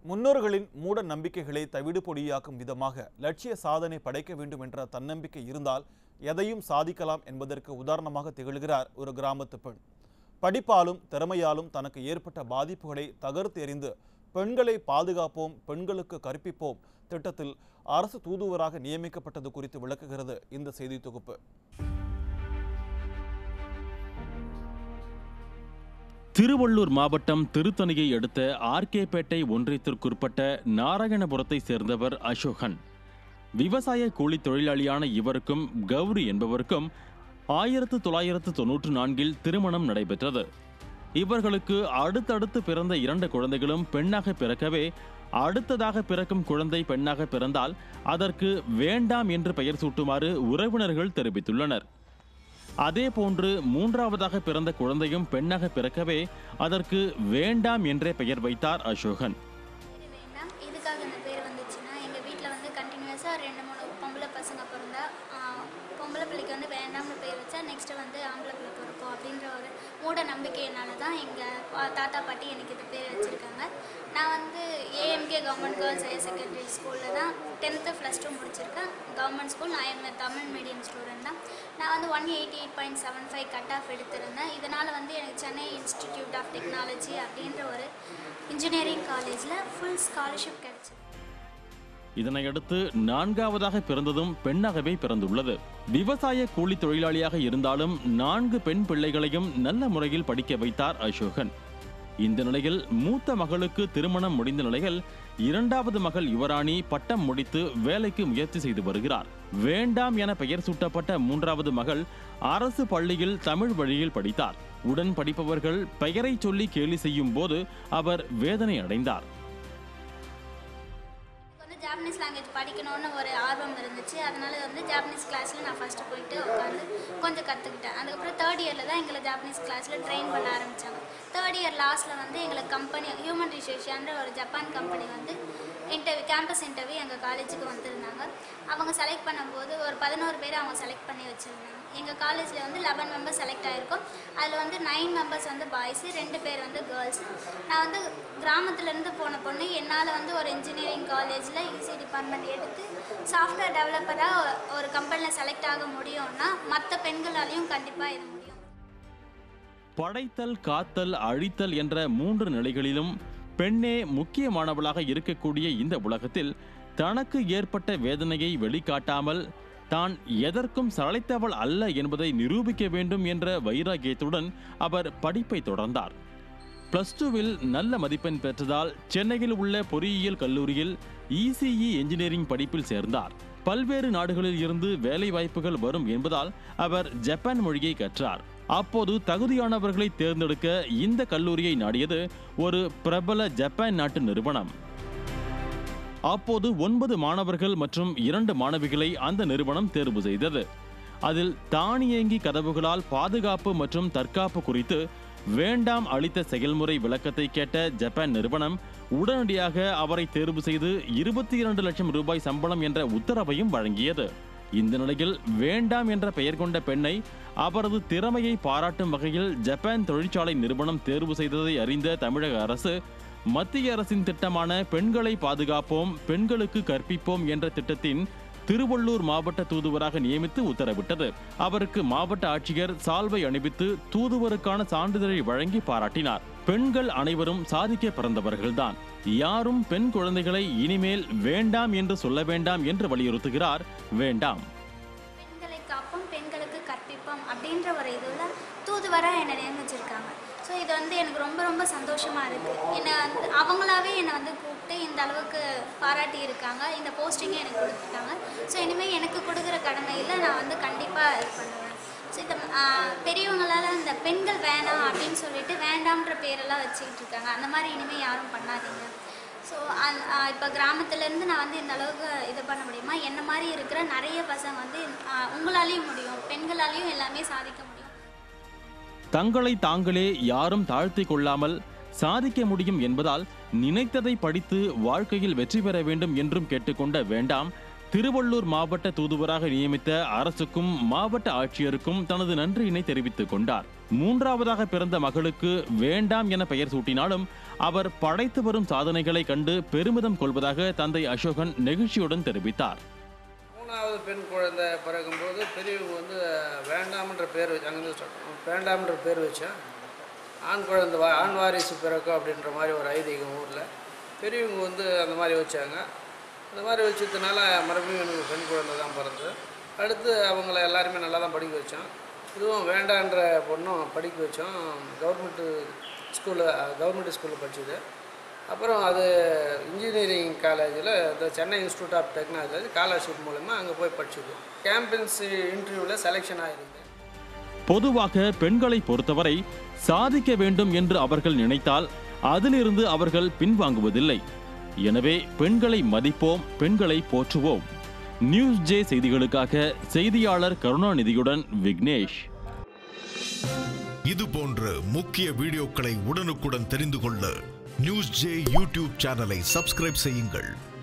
முன்னோர்களின் மூட நம்பிக்கைகளை தவிடு பொடியாக்கும் விதமாக லட்சிய சாதனை படைக்க வேண்டும் என்ற தன்னம்பிக்கை இருந்தால் எதையும் சாதிக்கலாம் என்பதற்கு உதாரணமாக திகழ்கிறார் ஒரு கிராமத்து பெண் படிப்பாலும் திறமையாலும் தனக்கு ஏற்பட்ட பாதிப்புகளை தகர்த்து எறிந்து பெண்களை பாதுகாப்போம் பெண்களுக்கு கற்பிப்போம் திட்டத்தில் அரசு தூதுவராக நியமிக்கப்பட்டது குறித்து விளக்குகிறது இந்த செய்தி தொகுப்பு திருவள்ளூர் மாவட்டம் திருத்தணியை அடுத்த ஆர்கேபேட்டை ஒன்றியத்திற்குட்பட்ட நாராயணபுரத்தை சேர்ந்தவர் அசோகன் விவசாய கூலி தொழிலாளியான இவருக்கும் கௌரி என்பவருக்கும் ஆயிரத்து தொள்ளாயிரத்து தொன்னூற்று நான்கில் திருமணம் நடைபெற்றது இவர்களுக்கு அடுத்தடுத்து பிறந்த இரண்டு குழந்தைகளும் பெண்ணாக பிறக்கவே அடுத்ததாக பிறக்கும் குழந்தை பெண்ணாக பிறந்தால் அதற்கு வேண்டாம் என்று பெயர் சூட்டுமாறு உறவினர்கள் தெரிவித்துள்ளனர் அதேபோன்று மூன்றாவதாக பிறந்த குழந்தையும் பெண்ணாக பிறக்கவே அதற்கு வேண்டாம் என்றே பெயர் வைத்தார் அசோகன் இது வேண்டாம் இதுக்காக இந்த பேர் வந்துச்சுன்னா எங்கள் வீட்டில் வந்து கண்டினியூஸாக ரெண்டு மூணு பொம்பளை பசங்க பிறந்தா ஆஹ், பொம்பளை பிள்ளைக்கு வந்து வேண்டாம்னு பேர் வச்சா நெக்ஸ்ட்டு வந்து ஆம்பளை பிள்ளைக்கு இருக்கும் அப்படின்ற ஒரு மூட நம்பிக்கையினால தான் எங்கள் தாத்தா பாட்டி எனக்கு இந்த பேர் வச்சுருக்காங்க நான் வந்து AMK government girls higher secondary ஸ்கூலில் தான் டென்த்து ப்ளஸ் டூ முடிச்சிருக்கேன் கவர்மெண்ட் ஸ்கூல் நான் எம் தமிழ் மீடியம் ஸ்டூடெண்ட் தான் நான் வந்து one eighty eight point seven five cut off எடுத்திருந்தேன் இதனால் வந்து எனக்கு சென்னை இன்ஸ்டிடியூட் ஆஃப் டெக்னாலஜி அப்படின்ற ஒரு இன்ஜினியரிங் காலேஜில் ஃபுல் ஸ்காலர்ஷிப் கிடச்சிது இதனையடுத்து நான்காவதாக பிறந்ததும் பெண்ணாகவே பிறந்துள்ளது விவசாய கூலி தொழிலாளியாக இருந்தாலும் நான்கு பெண் பிள்ளைகளையும் நல்ல முறையில் படிக்க வைத்தார் அசோகன் இந்த நிலையில் மூத்த மகளுக்கு திருமணம் முடிந்த நிலையில் இரண்டாவது மகள் யுவராணி பட்டம் முடித்து வேலைக்கு முயற்சி செய்து வருகிறார் வேண்டாம் என பெயர் சூட்டப்பட்ட மூன்றாவது மகள் அரசு பள்ளியில் தமிழ் வழியில் படித்தார் உடன் படிப்பவர்கள் பெயரை சொல்லி கேலி செய்யும் போது அவர் வேதனை அடைந்தார் எனக்கு வந்து ஜாப்பனீஸ் லாங்குவேஜ் படிக்கணும்னு ஒரு ஆர்வம் இருந்துச்சு அதனால வந்து ஜாப்பனீஸ் கிளாஸில் நான் ஃபஸ்ட்டு போயிட்டு உட்காந்து கொஞ்சம் கற்றுக்கிட்டேன் அதுக்கப்புறம் தேர்ட் இயரில் தான் எங்களை ஜாப்பனீஸ் கிளாஸில் ட்ரெயின் பண்ண ஆரம்பித்தாங்க தேர்ட் இயர் லாஸ்ட்டில் வந்து எங்களுக்கு கம்பெனி ஹியூமன் ரிசோர்ஷியான்ற ஒரு ஜப்பான் கம்பெனி வந்து இன்டர்வியூ கேம்பஸ் இன்டர்வியூ எங்கள் காலேஜுக்கு வந்திருந்தாங்க அவங்க செலக்ட் பண்ணும்போது ஒரு பதினோரு பேர் அவங்க செலக்ட் பண்ணி வச்சுருந்தாங்க எங்கள் காலேஜில் வந்து லெவன் மெம்பர்ஸ் செலக்ட் ஆகிருக்கும் அதில் வந்து நைன் மெம்பர்ஸ் வந்து பாய்ஸு ரெண்டு பேர் வந்து கேர்ள்ஸ் நான் வந்து கிராமத்துலேருந்து போன பொண்ணு என்னால் வந்து ஒரு இன்ஜினியரிங் காலேஜில் ஈசி டிபார்ட்மெண்ட் எடுத்து சாஃப்ட்வேர் டெவலப்பராக ஒரு கம்பெனியில் செலக்ட் ஆக முடியும்னா மற்ற பெண்களாலையும் கண்டிப்பாக இது முடியும் படைத்தல் காத்தல் அழித்தல் என்ற மூன்று நிலைகளிலும் பெண்ணே முக்கியமானவளாக இருக்கக்கூடிய இந்த உலகத்தில் தனக்கு ஏற்பட்ட வேதனையை வெளிக்காட்டாமல் தான் எதற்கும் சளைத்தவள் அல்ல என்பதை நிரூபிக்க வேண்டும் என்ற வைராகியத்துடன் அவர் படிப்பை தொடர்ந்தார் பிளஸ் டூவில் நல்ல மதிப்பெண் பெற்றதால் சென்னையில் உள்ள பொறியியல் கல்லூரியில் இசிஇ என்ஜினியரிங் படிப்பில் சேர்ந்தார் பல்வேறு நாடுகளில் இருந்து வேலை வாய்ப்புகள் வரும் என்பதால் அவர் ஜப்பான் மொழியை கற்றார் அப்போது தகுதியானவர்களை தேர்ந்தெடுக்க இந்த கல்லூரியை நாடியது ஒரு பிரபல ஜப்பான் நாட்டு நிறுவனம் அப்போது ஒன்பது மாணவர்கள் மற்றும் இரண்டு மாணவிகளை அந்த நிறுவனம் தேர்வு செய்தது அதில் தானியங்கி கதவுகளால் பாதுகாப்பு மற்றும் தற்காப்பு குறித்து வேண்டாம் அளித்த செயல்முறை விளக்கத்தை கேட்ட ஜப்பான் நிறுவனம் உடனடியாக அவரை தேர்வு செய்து இருபத்தி இரண்டு லட்சம் ரூபாய் சம்பளம் என்ற உத்தரவையும் வழங்கியது இந்த நிலையில் வேண்டாம் என்ற பெயர் கொண்ட பெண்ணை அவரது திறமையை பாராட்டும் வகையில் ஜப்பான் தொழிற்சாலை நிறுவனம் தேர்வு செய்ததை அறிந்த தமிழக அரசு மத்திய அரசின் திட்டமான பெண்களை பாதுகாப்போம் பெண்களுக்கு கற்பிப்போம் என்ற திட்டத்தின் திருவள்ளூர் மாவட்ட தூதுவராக நியமித்து உத்தரவிட்டது அவருக்கு மாவட்ட ஆட்சியர் சால்வை அணிவித்து தூதுவருக்கான சான்றிதழை வழங்கி பாராட்டினார் பெண்கள் அனைவரும் சாதிக்க பிறந்தவர்கள்தான் யாரும் பெண் குழந்தைகளை இனிமேல் வேண்டாம் என்று சொல்ல வேண்டாம் என்று வலியுறுத்துகிறார் வேண்டாம் பெண்களை காப்போம் பெண்களுக்கு கற்பிப்போம் அப்படின்ற ஒரு இதில் தூதுவராக என்னை நியமிச்சிருக்காங்க ஸோ இது வந்து எனக்கு ரொம்ப ரொம்ப சந்தோஷமாக இருக்குது என்னை வந்து அவங்களாவே என்னை வந்து கூப்பிட்டு இந்த அளவுக்கு பாராட்டி இருக்காங்க இந்த போஸ்டிங்கை எனக்கு கொடுத்துருக்காங்க ஸோ இனிமேல் எனக்கு கொடுக்குற கடமையில் நான் வந்து கண்டிப்பாக இது பண்ணுவேன் ஸோ இந்த ஆஹ், பெரியவங்களால இந்த பெண்கள் வேணாம் அப்படின்னு சொல்லிட்டு வேண்டாம்ன்ற பேரெல்லாம் வச்சுக்கிட்டு இருக்காங்க அந்த மாதிரி இனிமேல் யாரும் பண்ணாதீங்க ஸோ இப்போ கிராமத்துலேருந்து நான் வந்து இந்த அளவுக்கு இது பண்ண முடியுமா என்ன மாதிரி இருக்கிற நிறைய பசங்க வந்து ஆஹ், உங்களாலேயும் முடியும் பெண்களாலேயும் எல்லாமே சாதிக்க முடியும் தங்களை தாங்களே யாரும் தாழ்த்திக் கொள்ளாமல் சாதிக்க முடியும் என்பதால் நினைத்ததை படித்து வாழ்க்கையில் வெற்றி பெற வேண்டும் என்றும் கேட்டுக்கொண்ட வேண்டாம் திருவள்ளூர் மாவட்ட தூதுவராக நியமித்த அரசுக்கும் மாவட்ட ஆட்சியருக்கும் தனது நன்றியினை தெரிவித்துக் கொண்டார் மூன்றாவதாக பிறந்த மகளுக்கு வேண்டாம் என பெயர் சூட்டினாலும் அவர் படைத்து வரும் சாதனைகளை கண்டு பெருமிதம் கொள்வதாக தந்தை அசோகன் நெகிழ்ச்சியுடன் தெரிவித்தார் மூணாவது பெண் குழந்தை பிறக்கும்போது பெரியவங்க வந்து வேண்டாம்ன்ற பேர் வச்சு அங்கேருந்து start பண்ணோம். வேண்டாம்ன்ற பேர் வச்சேன் ஆண் குழந்தை வா ஆண் வாரிசு பிறக்கும் அப்படின்ற மாதிரி ஒரு ஐதீகம் ஊரில் பெரியவங்க வந்து அந்த மாதிரி வச்சாங்க அந்த மாதிரி வச்சதுனால மறுபடியும் எனக்கு பெண் குழந்தை தான் பிறந்தது அடுத்து அவங்கள எல்லாருமே நல்லா தான் படிக்க வச்சோம் இதுவும் வேண்டான்ற பொண்ணும் படிக்க வச்சோம் கவர்மெண்ட்டு ஸ்கூலில் கவர்மெண்ட் ஸ்கூலில் படிச்சது அப்புறம் அது இன்ஜினியரிங் காலேஜில் இந்த Chennai Institute of Technology scholarship மூலமா அங்கே போய் படிச்சது கேம்பன்ஸ் இன்டர்வியூவில் செலெக்ஷன் ஆகிருக்கு பொதுவாக பெண்களை பொறுத்தவரை சாதிக்க வேண்டும் என்று அவர்கள் நினைத்தால் அதிலிருந்து அவர்கள் பின்வாங்குவதில்லை எனவே பெண்களை மதிப்போம் பெண்களை போற்றுவோம் நியூஸ் ஜே செய்திகளுக்காக செய்தியாளர் கருணாநிதியுடன் விக்னேஷ் இது போன்ற முக்கிய வீடியோக்களை உடனுக்குடன் தெரிந்து கொள்ள நியூஸ் ஜே யூடியூப் சேனலை சப்ஸ்கிரைப் செய்யுங்கள்